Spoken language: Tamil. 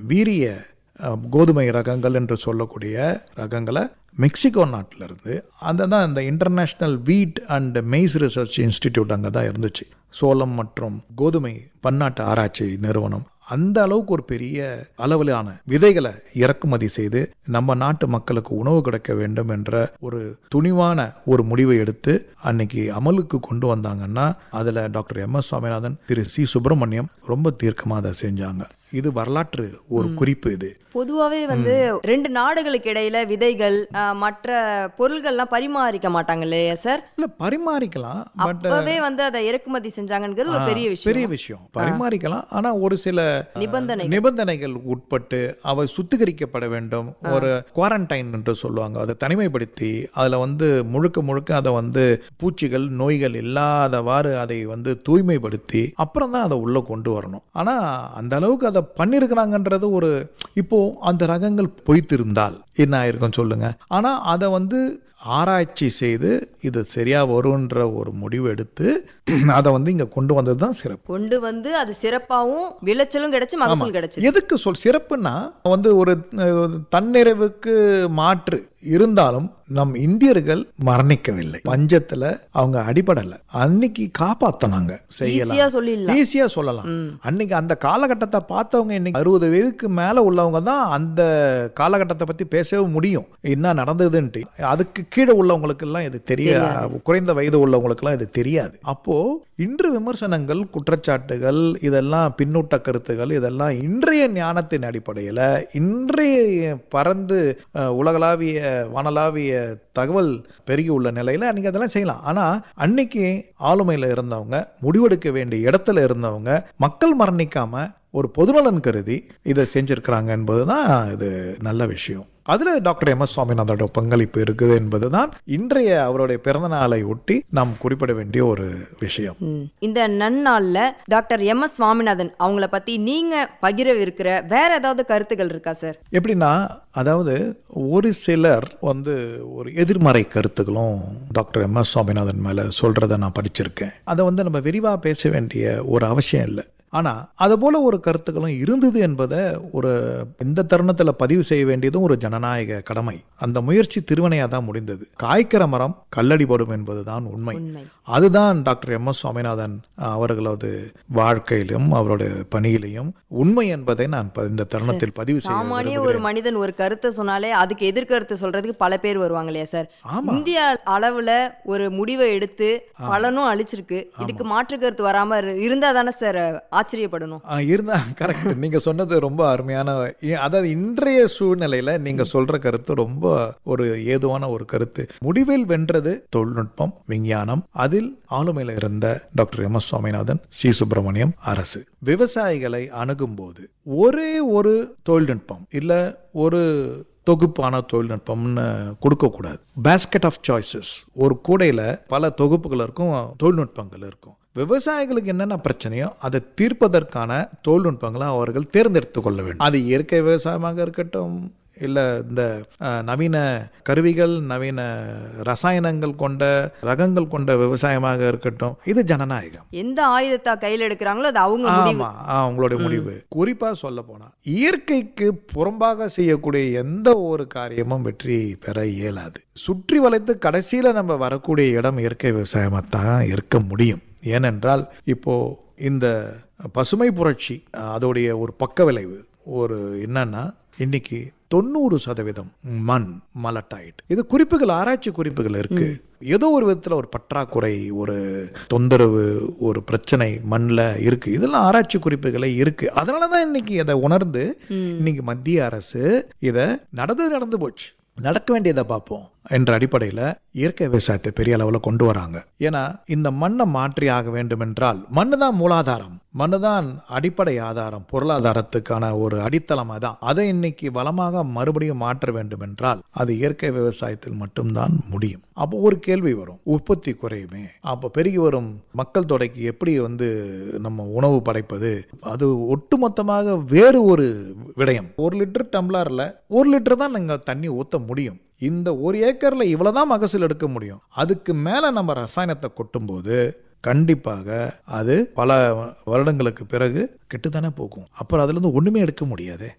வீரிய அஹ், கோதுமை ரகங்கள் என்று சொல்லக்கூடிய ரகங்களை மெக்சிகோ நாட்டிலிருந்து அந்த தான் இந்த இன்டர்நேஷ்னல் வீட் அண்ட் மெய்ஸ் ரிசர்ச் இன்ஸ்டிடியூட் அங்கே தான் இருந்துச்சு சோளம் மற்றும் கோதுமை பன்னாட்டு ஆராய்ச்சி நிறுவனம் அந்த அளவுக்கு ஒரு பெரிய அளவிலான விதைகளை இறக்குமதி செய்து நம்ம நாட்டு மக்களுக்கு உணவு கிடைக்க வேண்டும் என்ற ஒரு துணிவான ஒரு முடிவை எடுத்து அன்னைக்கு அமலுக்கு கொண்டு வந்தாங்கன்னா அதில் doctor M S Swaminathan Thiru C Subramaniam ரொம்ப தீர்க்கமாக அதை செஞ்சாங்க இது வரலாற்று ஒரு குறிப்பு இது பொதுவாவே வந்து ரெண்டு நாடுகளுக்கு இடையில விதைகள் அஹ், மற்ற பொருள்கள்லாம் பரிமாறிக்க மாட்டாங்க இல்லையா சார் இல்லை பரிமாறிக்கலாம் பட் அப்பவே வந்து அதை இறக்குமதி செஞ்சாங்கங்கிறது ஒரு பெரிய விஷயம் பெரிய விஷயம் பரிமாறிக்கலாம் ஆனா ஒரு சில நிபந்தனை நிபந்தனைகள் உட்பட்டு அவை சுத்திகரிக்கப்பட வேண்டும் ஒரு குவாரண்டைன் என்று சொல்லுவாங்க அதை தனிமைப்படுத்தி அதுல வந்து முழுக்க முழுக்க அதை வந்து பூச்சிகள் நோய்கள் இல்லாதவாறு அதை வந்து தூய்மைப்படுத்தி அப்புறம் தான் அதை உள்ள கொண்டு வரணும் ஆனா அந்த அளவுக்கு அதை பண்ணியிருக்கிறாங்கன்றது ஒரு இப்போ அந்த ரகங்கள் பொய்த்திருந்தால் என்ன ஆயிருக்கும் சொல்லுங்க ஆனா அதை வந்து ஆராய்ச்சி செய்து இது சரியா வரும்ன்ற ஒரு முடிவு எடுத்து அதை வந்து இங்க கொண்டு வந்தது தான் சிறப்பு கொண்டு வந்து அது சிறப்பாவும் விளைச்சலும் கிடைச்சு மகசூல் கிடைச்சு எதுக்கு சொல் சிறப்புன்னா வந்து ஒரு அஹ், தன்னிறைவுக்கு மாற்று இருந்தாலும் நம் இந்தியர்கள் மரணிக்கவில்லை பஞ்சத்துல அவங்க அடிபடல அன்னைக்கு காப்பாத்தினாங்க ஈஸியா செய்யலாம் சொல்லிடலாம் ஈஸியா சொல்லலாம் அன்னைக்கு அந்த காலகட்டத்தை பார்த்தவங்க இன்னைக்கு அறுபது வயதுக்கு மேல உள்ளவங்க தான் அந்த காலகட்டத்தை பத்தி பேசவே முடியும் என்ன நடந்ததுன்ட்டு அதுக்கு கீழே உள்ளவங்களுக்கு எல்லாம் இது தெரிய குறைந்த வயது உள்ளவங்களுக்கு எல்லாம் இது தெரியாது அப்போ இன்று விமர்சனங்கள் குற்றச்சாட்டுகள் இதெல்லாம் பின்னூட்ட கருத்துகள் இதெல்லாம் இன்றைய ஞானத்தின் அடிப்படையில் இன்றைய பறந்து அஹ், உலகளாவிய வானளாவிய தகவல் பெருகி உள்ள நிலையில் அன்றைக்கி அதெல்லாம் செய்யலாம் ஆனால் அன்னைக்கு ஆளுமையில் இருந்தவங்க முடிவெடுக்க வேண்டிய இடத்துல இருந்தவங்க மக்கள் மரணிக்காம ஒரு பொதுநலன் கருதி இதை செஞ்சிருக்கிறாங்க என்பது தான் இது நல்ல விஷயம் அதில் டாக்டர் எம் எஸ் சுவாமிநாதனோட பங்களிப்பு இருக்குது என்பது தான் இன்றைய அவருடைய பிறந்த நாளை ஒட்டி நாம் குறிப்பிட வேண்டிய ஒரு விஷயம் ம். இந்த நன்னாள்ல டாக்டர் எம் எஸ் சுவாமிநாதன் அவங்கள பத்தி நீங்க பகிரவிருக்கிற வேற ஏதாவது கருத்துக்கள் இருக்கா சார் எப்படின்னா அதாவது ஒரு சிலர் வந்து ஒரு எதிர்மறை கருத்துக்களும் டாக்டர் எம் எஸ் சுவாமிநாதன் மேலே சொல்கிறத நான் படிச்சிருக்கேன் அதை வந்து நம்ம விரிவாக பேச வேண்டிய ஒரு அவசியம் இல்லை ஆனால் அது போல ஒரு கருத்துக்களும் இருந்தது என்பதை ஒரு இந்த தருணத்தில் பதிவு செய்ய வேண்டியதும் ஒரு ஜனநாயக கடமை அந்த முயற்சி திருவனையாக தான் முடிந்தது காய்க்கிற மரம் கல்லடிபடும் என்பதுதான் உண்மை உண்மை அதுதான் டாக்டர் எம் எஸ் சுவாமிநாதன் அஹ், அவர்களது வாழ்க்கையிலும் அவருடைய பணியிலையும் உண்மை என்பதை நான் ப- இந்த தருணத்தில் பதிவு செய்ய சாமானிய ஒரு மனிதன் ஒரு கருத்தை சொன்னாலே அதுக்கு எதிர்கருத்து சொல்றதுக்கு பல பேர் வருவாங்க இல்லையா சார் இந்திய அளவுல ஒரு முடிவை எடுத்து பலனும் அழிச்சிருக்கு இதுக்கு மாற்று கருத்து வராம இரு- இருந்தா தானே சார் ஆச்சரியப்படணும் ஆ, இருந்தா கரெக்ட் நீங்க சொன்னது ரொம்ப அருமையான இ- அதாவது இன்றைய சூழ்நிலையில நீங்க சொல்ற கருத்து ரொம்ப ஒரு ஏதுவான ஒரு கருத்து முடிவில் வென்றது தொழில்நுட்பம் விஞ்ஞானம் அதில் ஆளுமையில இருந்த doctor M S Swaminathan C Subramaniam அரசு விவசாயிகளை அணுகும்போது ஒரே ஒரு தொழில்நுட்பம் இல்ல ஒரு தொகுப்பான தொழில்நுட்பம்னு கொடுக்கக்கூடாது பேஸ்கெட் ஆஃப் சாய்ஸஸ் ஒரு கூடையில் பல தொகுப்புகள் இருக்கும் தொழில்நுட்பங்கள் இருக்கும் விவசாயிகளுக்கு என்னென்ன பிரச்சனையோ அதை தீர்ப்பதற்கான தொழில்நுட்பங்களை அவர்கள் தேர்ந்தெடுத்து கொள்ள வேண்டும் அது இயற்கை விவசாயமாக இருக்கட்டும் இல்லை இந்த அஹ், நவீன கருவிகள் நவீன ரசாயனங்கள் கொண்ட ரகங்கள் கொண்ட விவசாயமாக இருக்கட்டும் இது ஜனநாயகம் எந்த ஆயுதத்தை கையில எடுக்கிறாங்களோ அது அவங்க முடிவு ஆமா ஆ, உங்களுடைய முடிவு குறிப்பா சொல்ல போனா இயற்கைக்கு புறம்பாக செய்யக்கூடிய எந்த ஒரு காரியமும் வெற்றி பெற இயலாது சுற்றி வளைத்து கடைசியில நம்ம வரக்கூடிய இடம் இயற்கை விவசாயமாக தான் இருக்க முடியும் ஏனென்றால் இப்போ இந்த பசுமை புரட்சி அதோடைய ஒரு பக்க விளைவு ஒரு என்னன்னா இன்னைக்கு தொண்ணூறு சதவீதம் மண் மலட்டாயிட் இது குறிப்புகள் ஆராய்ச்சி குறிப்புகள் இருக்கு ஏதோ ஒரு விதத்துல ஒரு பற்றாக்குறை ஒரு தொந்தரவு ஒரு பிரச்சனை மண்ணில் இருக்கு இதெல்லாம் ஆராய்ச்சி குறிப்புகளே இருக்கு அதனால தான் இன்னைக்கு அதை உணர்ந்து இன்னைக்கு மத்திய அரசு இதை நடந்து நடந்து போச்சு நடக்க வேண்டியதை பார்ப்போம் என்ற அடிப்படையில் இயற்கை விவசாயத்தை பெரிய அளவில் கொண்டு வராங்க ஏன்னா இந்த மண்ணை மாற்றி ஆக வேண்டும் என்றால் மண்ணு தான் மூலாதாரம் மண்ணு தான் அடிப்படை ஆதாரம் பொருளாதாரத்துக்கான ஒரு அடித்தளம் அதான் அதை இன்னைக்கு வளமாக மறுபடியும் மாற்ற வேண்டும் என்றால் அது இயற்கை விவசாயத்தில் மட்டும்தான் முடியும் அப்போ ஒரு கேள்வி வரும் உற்பத்தி குறையுமே அப்போ பெருகி வரும் மக்கள் தொகைக்கு எப்படி வந்து நம்ம உணவு படைப்பது அது ஒட்டுமொத்தமாக வேறு ஒரு விடயம் ஒரு லிட்டர் டம்ளரில் ஒரு லிட்டர் தான் நீங்கள் தண்ணி ஊற்ற முடியும் இந்த ஒரு ஏக்கரில் இவ்வளோதான் மகசூல் எடுக்க முடியும் அதுக்கு மேலே நம்ம ரசாயனத்தை கொட்டும்போது கண்டிப்பாக அது பல வருடங்களுக்கு பிறகு கெட்டுத்தானே போகும் அப்புறம் அதுலேருந்து ஒன்றுமே எடுக்க முடியாதே